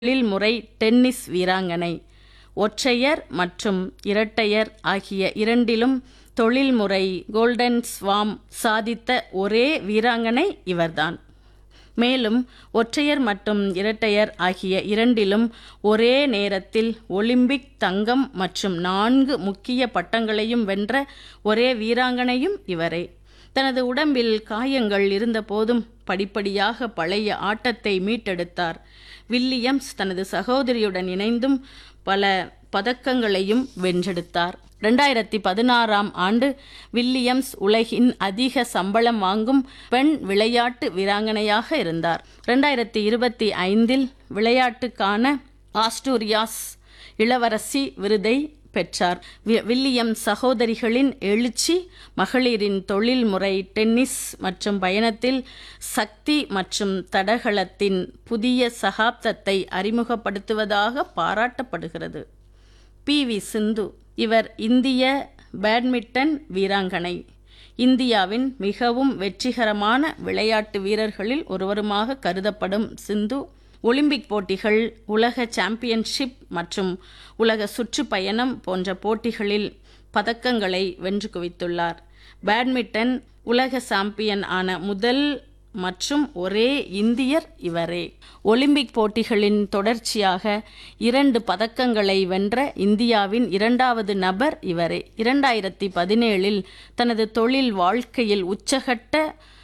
தொழில்முறை டென்னிஸ் வீராங்கனை ஒற்றையர் மற்றும் இரட்டையர் ஆகிய இரண்டிலும் தொழில்முறை கோல்டன் ஸ்வாம் சாதித்த ஒரே வீராங்கனை இவர்தான் மேலும் ஒற்றையர் மற்றும் இரட்டையர் ஆகிய இரண்டிலும் ஒரே நேரத்தில் ஒலிம்பிக் தங்கம் மற்றும் நான்கு முக்கிய பட்டங்களையும் வென்ற ஒரே வீராங்கனையும் இவரே தனது உடம்பில் காயங்கள் இருந்தபோதும் படிப்படியாக பழைய ஆட்டத்தை மீட்டெடுத்தார் வில்லியம்ஸ் தனது சகோதரியுடன் இணைந்தும் பல பதக்கங்களையும் வென்றெடுத்தார் ரெண்டாயிரத்தி பதினாறாம் ஆண்டு வில்லியம்ஸ் உலகின் அதிக சம்பளம் வாங்கும் பெண் விளையாட்டு வீராங்கனையாக இருந்தார் ரெண்டாயிரத்தி இருபத்தி ஐந்தில் விளையாட்டுக்கான ஆஸ்டூரியாஸ் இளவரசி விருதை பெற்றார் வி- வில்லியம் சகோதரிகளின் எழுச்சி மகளிரின் தொழில்முறை டென்னிஸ் மற்றும் பயணத்தில் சக்தி மற்றும் தடகளத்தின் புதிய சகாப்தத்தை அறிமுகப்படுத்துவதாக பாராட்டப்படுகிறது பி வி சிந்து இவர் இந்திய பேட்மிண்டன் வீராங்கனை இந்தியாவின் மிகவும் வெற்றிகரமான விளையாட்டு வீரர்களில் ஒருவருமாக கருதப்படும் சிந்து ஒலிம்பிக் போட்டிகள் உலக சாம்பியன்ஷிப் மற்றும் உலக சுற்றுப்பயணம் போன்ற போட்டிகளில் பதக்கங்களை வென்று குவித்துள்ளார் பேட்மிண்டன் உலக சாம்பியன் ஆன முதல் மற்றும் ஒரே இந்தியர் இவரே ஒலிம்பிக் போட்டிகளின் தொடர்ச்சியாக இரண்டு பதக்கங்களை வென்ற இந்தியாவின் இரண்டாவது நபர் இவரே இரண்டாயிரத்தி பதினேழில் தனது தொழில் வாழ்க்கையில் உச்சகட்ட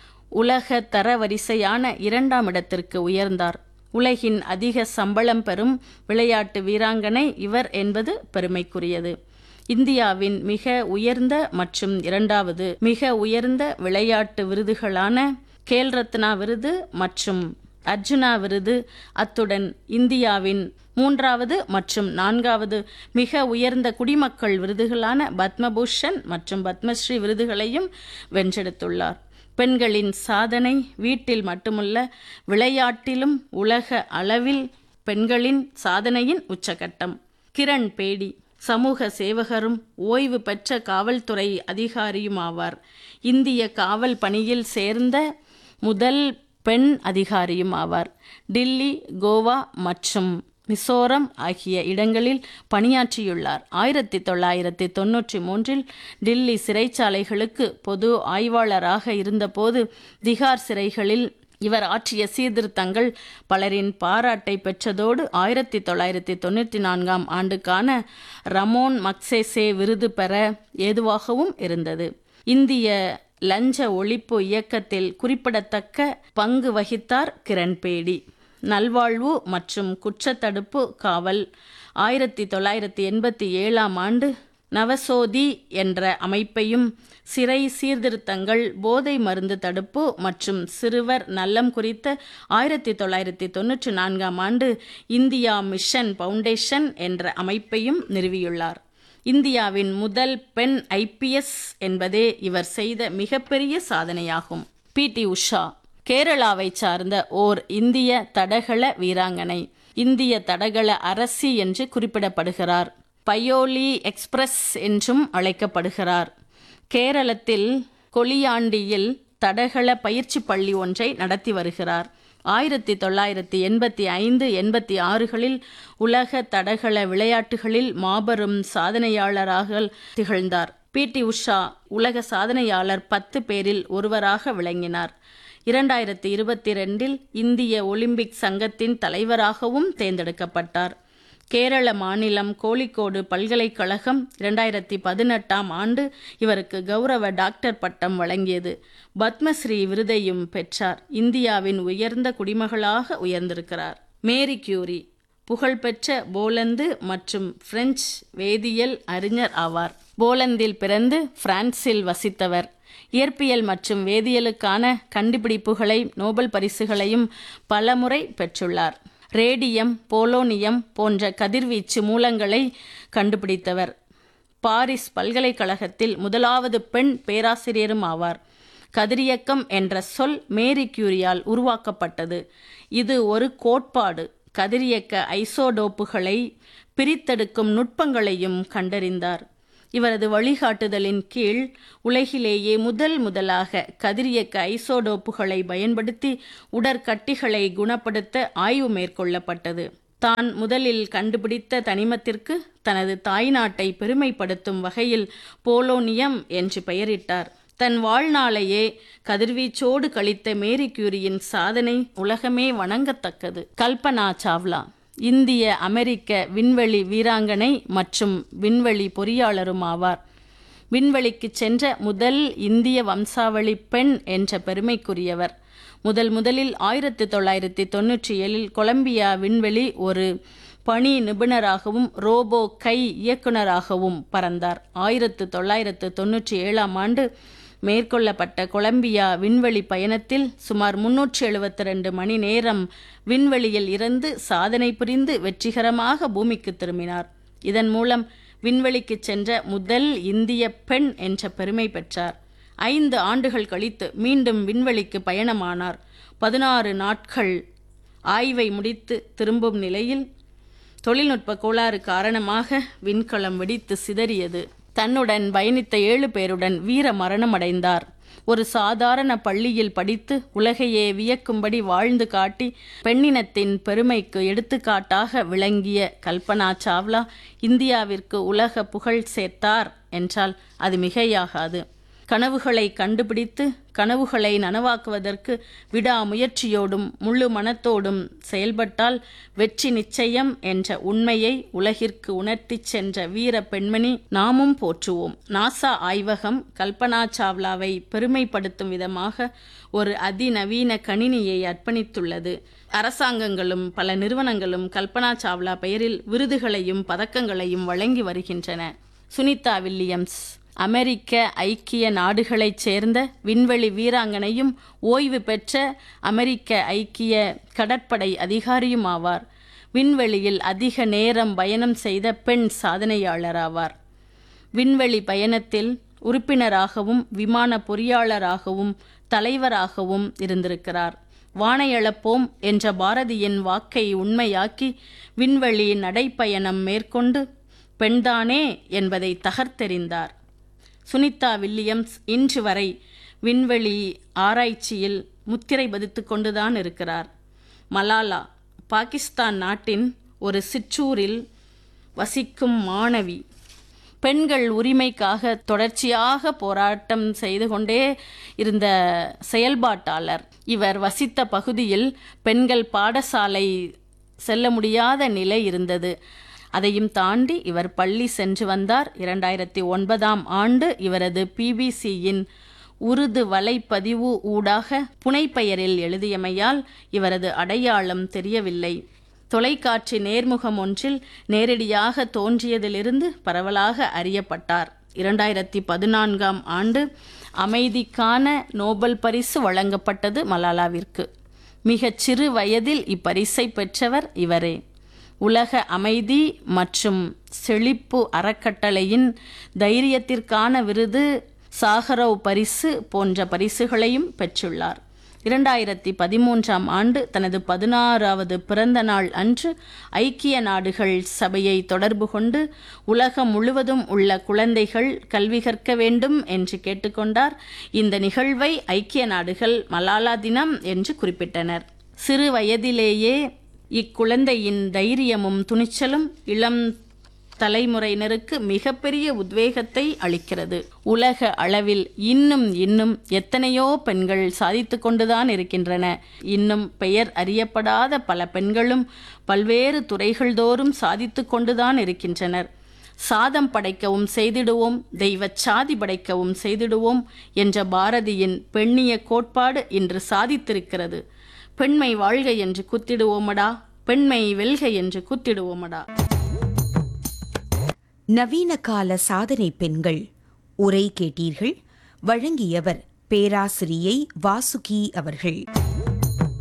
உலக தரவரிசையான இரண்டாம் இடத்திற்கு உயர்ந்தார் உலகின் அதிக சம்பளம் பெறும் விளையாட்டு வீராங்கனை இவர் என்பது பெருமைக்குரியது இந்தியாவின் மிக உயர்ந்த மற்றும் இரண்டாவது மிக உயர்ந்த விளையாட்டு விருதுகளான கேல் ரத்னா விருது மற்றும் அர்ஜுனா விருது அத்துடன் இந்தியாவின் மூன்றாவது மற்றும் நான்காவது மிக உயர்ந்த குடிமக்கள் விருதுகளான பத்மபூஷன் மற்றும் பத்மஸ்ரீ விருதுகளையும் வென்றெடுத்துள்ளார் பெண்களின் சாதனை வீட்டில் மட்டுமல்ல விளையாட்டிலும் உலக அளவில் பெண்களின் சாதனையின் உச்சகட்டம் கிரண் பேடி சமூக சேவகரும் ஓய்வு பெற்ற காவல்துறை அதிகாரியுமாவார் இந்திய காவல் பணியில் சேர்ந்த முதல் பெண் அதிகாரியும் ஆவார் டில்லி கோவா மற்றும் மிசோரம் ஆகிய இடங்களில் பணியாற்றியுள்ளார் ஆயிரத்தி தொள்ளாயிரத்தி தொன்னூற்றி மூன்றில் டில்லி சிறைச்சாலைகளுக்கு பொது ஆய்வாளராக இருந்தபோது திகார் சிறைகளில் இவர் ஆற்றிய சீர்திருத்தங்கள் பலரின் பாராட்டை பெற்றதோடு ஆயிரத்தி தொள்ளாயிரத்தி தொண்ணூற்றி நான்காம் ஆண்டுக்கான ரமோன் மக்சேசே விருது பெற ஏதுவாகவும் இருந்தது இந்திய லஞ்ச ஒழிப்பு இயக்கத்தில் குறிப்பிடத்தக்க பங்கு வகித்தார் கிரண்பேடி நல்வாழ்வு மற்றும் குற்றத்தடுப்பு காவல் ஆயிரத்தி தொள்ளாயிரத்தி எண்பத்தி ஏழாம் ஆண்டு நவசோதி என்ற அமைப்பையும் சிறை சீர்திருத்தங்கள் போதை மருந்து தடுப்பு மற்றும் சிறுவர் நலம் குறித்த ஆயிரத்தி தொள்ளாயிரத்தி தொன்னூற்றி நான்காம் ஆண்டு இந்தியா மிஷன் ஃபவுண்டேஷன் என்ற அமைப்பையும் நிறுவியுள்ளார் இந்தியாவின் முதல் பெண் ஐபிஎஸ் என்பதே இவர் செய்த மிகப்பெரிய சாதனையாகும் பி டி உஷா கேரளாவை சார்ந்த ஓர் இந்திய தடகள வீராங்கனை இந்திய தடகள அரசி என்று குறிப்பிடப்படுகிறார் பயோலி எக்ஸ்பிரஸ் என்றும் அழைக்கப்படுகிறார் கேரளத்தில் கொலியாண்டியில் தடகள பயிற்சி பள்ளி ஒன்றை நடத்தி வருகிறார் ஆயிரத்தி தொள்ளாயிரத்தி எண்பத்தி ஐந்து எண்பத்தி ஆறுகளில் உலக தடகள விளையாட்டுகளில் மாபெரும் சாதனையாளராக திகழ்ந்தார் பி டி உஷா உலக சாதனையாளர் பத்து பேரில் ஒருவராக விளங்கினார் இரண்டாயிரத்தி இருபத்தி ரெண்டில் இந்திய ஒலிம்பிக் சங்கத்தின் தலைவராகவும் தேர்ந்தெடுக்கப்பட்டார் கேரள மாநிலம் கோழிக்கோடு பல்கலைக்கழகம் இரண்டாயிரத்தி பதினெட்டாம் ஆண்டு இவருக்கு கௌரவ டாக்டர் பட்டம் வழங்கியது பத்மஸ்ரீ விருதையும் பெற்றார் இந்தியாவின் உயர்ந்த குடிமகளாக உயர்ந்திருக்கிறார் மேரி கியூரி புகழ்பெற்ற போலந்து மற்றும் பிரெஞ்சு வேதியியல் அறிஞர் ஆவார் போலந்தில் பிறந்து பிரான்சில் வசித்தவர் இயற்பியல் மற்றும் வேதியியலுக்கான கண்டுபிடிப்புகளை நோபல் பரிசுகளையும் பலமுறை பெற்றுள்ளார் ரேடியம் போலோனியம் போன்ற கதிர்வீச்சு மூலங்களை கண்டுபிடித்தவர் பாரிஸ் பல்கலைக்கழகத்தில் முதலாவது பெண் பேராசிரியரும் ஆவார் கதிரியக்கம் என்ற சொல் மேரி கியூரியால் உருவாக்கப்பட்டது இது ஒரு கோட்பாடு கதிரியக்க ஐசோடோப்புகளை பிரித்தெடுக்கும் நுட்பங்களையும் கண்டறிந்தார் இவரது வழிகாட்டுதலின் கீழ் உலகிலேயே முதல் முதலாக கதிரியக்க ஐசோடோப்புகளை பயன்படுத்தி உடற்கட்டிகளை குணப்படுத்த ஆய்வு மேற்கொள்ளப்பட்டது தான் முதலில் கண்டுபிடித்த தனிமத்திற்கு தனது தாய்நாட்டை பெருமைப்படுத்தும் வகையில் போலோனியம் என்று பெயரிட்டார் தன் வாழ்நாளையே கதிர்வீச்சோடு கழித்த மேரி கியூரியின் சாதனை உலகமே வணங்கத்தக்கது கல்பனா சாவ்லா இந்திய அமெரிக்க விண்வெளி வீராங்கனை மற்றும் விண்வெளி பொறியாளரும் ஆவார் விண்வெளிக்கு சென்ற முதல் இந்திய வம்சாவளி பெண் என்ற பெருமைக்குரியவர் முதல் முதலில் ஆயிரத்தி தொள்ளாயிரத்தி தொண்ணூற்றி ஏழில் கொலம்பியா விண்வெளி ஒரு பணி நிபுணராகவும் ரோபோ கை இயக்குனராகவும் பறந்தார் ஆயிரத்து தொள்ளாயிரத்து தொண்ணூற்றி ஏழாம் ஆண்டு மேற்கொள்ளப்பட்ட கொலம்பியா விண்வெளி பயணத்தில் சுமார் முன்னூற்றி எழுபத்தி ரெண்டு மணி நேரம் விண்வெளியில் இருந்து சாதனை புரிந்து வெற்றிகரமாக பூமிக்கு திரும்பினார் இதன் மூலம் விண்வெளிக்கு சென்ற முதல் இந்திய பெண் என்ற பெருமை பெற்றார் ஐந்து ஆண்டுகள் கழித்து மீண்டும் விண்வெளிக்கு பயணமானார் பதினாறு நாட்கள் ஆய்வை முடித்து திரும்பும் நிலையில் தொழில்நுட்ப கோளாறு காரணமாக விண்கலம் வெடித்து சிதறியது தன்னுடன் பயணித்த ஏழு பேருடன் வீர மரணமடைந்தார் ஒரு சாதாரண பள்ளியில் படித்து உலகையே வியக்கும்படி வாழ்ந்து காட்டி பெண்ணினத்தின் பெருமைக்கு எடுத்துக்காட்டாக விளங்கிய கல்பனா சாவ்லா இந்தியாவிற்கு உலக புகழ் சேர்த்தார் என்றால் அது மிகையாகாது கனவுகளை கண்டுபிடித்து கனவுகளை நனவாக்குவதற்கு விடாமுயற்சியோடும் முழு மனத்தோடும் செயல்பட்டால் வெற்றி நிச்சயம் என்ற உண்மையை உலகிற்கு உணர்த்திச் சென்ற வீர பெண்மணி நாமும் போற்றுவோம் நாசா ஆய்வகம் கல்பனா சாவ்லாவை பெருமைப்படுத்தும் விதமாக ஒரு அதிநவீன கணினியை அர்ப்பணித்துள்ளது அரசாங்கங்களும் பல நிறுவனங்களும் கல்பனா சாவ்லா பெயரில் விருதுகளையும் பதக்கங்களையும் வழங்கி வருகின்றன சுனிதா வில்லியம்ஸ் அமெரிக்க ஐக்கிய நாடுகளைச் சேர்ந்த விண்வெளி வீராங்கனையும் ஓய்வு பெற்ற அமெரிக்க ஐக்கிய கடற்படை அதிகாரியும் ஆவார் விண்வெளியில் அதிக நேரம் பயணம் செய்த பெண் சாதனையாளராவார் விண்வெளி பயணத்தில் உறுப்பினராகவும் விமான பொறியாளராகவும் தலைவராகவும் இருந்திருக்கிறார் வானையளப்போம் என்ற பாரதியின் வாக்கை உண்மையாக்கி விண்வெளி நடைப்பயணம் மேற்கொண்டு பெண்தானே என்பதை தகர்த்தெறிந்தார் சுனிதா வில்லியம்ஸ் இன்று வரை விண்வெளி ஆராய்ச்சியில் முத்திரை பதித்து கொண்டுதான் இருக்கிறார் மலாலா பாகிஸ்தான் நாட்டின் ஒரு சிற்றூரில் வசிக்கும் மாணவி பெண்கள் உரிமைக்காக தொடர்ச்சியாக போராட்டம் செய்து கொண்டே இருந்த செயல்பாட்டாளர் இவர் வசித்த பகுதியில் பெண்கள் பாடசாலை செல்ல முடியாத நிலை இருந்தது அதையும் தாண்டி இவர் பள்ளி சென்று வந்தார் இரண்டாயிரத்தி ஒன்பதாம் ஆண்டு இவரது பிபிசியின் உருது வலைப்பதிவு ஊடாக புனைப்பெயரில் எழுதியமையால் இவரது அடையாளம் தெரியவில்லை தொலைக்காட்சி நேர்முகம் ஒன்றில் நேரடியாக தோன்றியதிலிருந்து பரவலாக அறியப்பட்டார் இரண்டாயிரத்தி பதினான்காம் ஆண்டு அமைதிக்கான நோபல் பரிசு வழங்கப்பட்டது மலாலாவிற்கு மிகச் சிறு வயதில் இப்பரிசை பெற்றவர் இவரே உலக அமைதி மற்றும் செழிப்பு அறக்கட்டளையின் தைரியத்திற்கான விருது சாகரோவ் பரிசு போன்ற பரிசுகளையும் பெற்றுள்ளார் இரண்டாயிரத்தி பதிமூன்றாம் ஆண்டு தனது பதினாறாவது பிறந்த நாள் அன்று ஐக்கிய நாடுகள் சபையை தொடர்பு கொண்டு உலகம் முழுவதும் உள்ள குழந்தைகள் கல்வி கற்க வேண்டும் என்று கேட்டுக்கொண்டார் இந்த நிகழ்வை ஐக்கிய நாடுகள் மலாலா தினம் என்று குறிப்பிட்டனர் சிறு வயதிலேயே இக்குழந்தையின் தைரியமும் துணிச்சலும் இளம் தலைமுறையினருக்கு மிகப்பெரிய உத்வேகத்தை அளிக்கிறது உலக அளவில் இன்னும் இன்னும் எத்தனையோ பெண்கள் சாதித்து கொண்டுதான் இருக்கின்றன இன்னும் பெயர் அறியப்படாத பல பெண்களும் பல்வேறு துறைகள் தோறும் சாதித்து கொண்டுதான் இருக்கின்றனர் சாதம் படைக்கவும் செய்திடுவோம் தெய்வச் சாதி படைக்கவும் செய்திடுவோம் என்ற பாரதியின் பெண்ணிய கோட்பாடு இன்று சாதித்திருக்கிறது பெண்மை வாழ்க என்று குத்திடுவோமடா பெண்மை வெல்க என்று குத்திடுவோமடா நவீன கால சாதனை பெண்கள் உரை கேட்டீர்கள் வழங்கியவர் பேராசிரியை வாசுகி அவர்கள்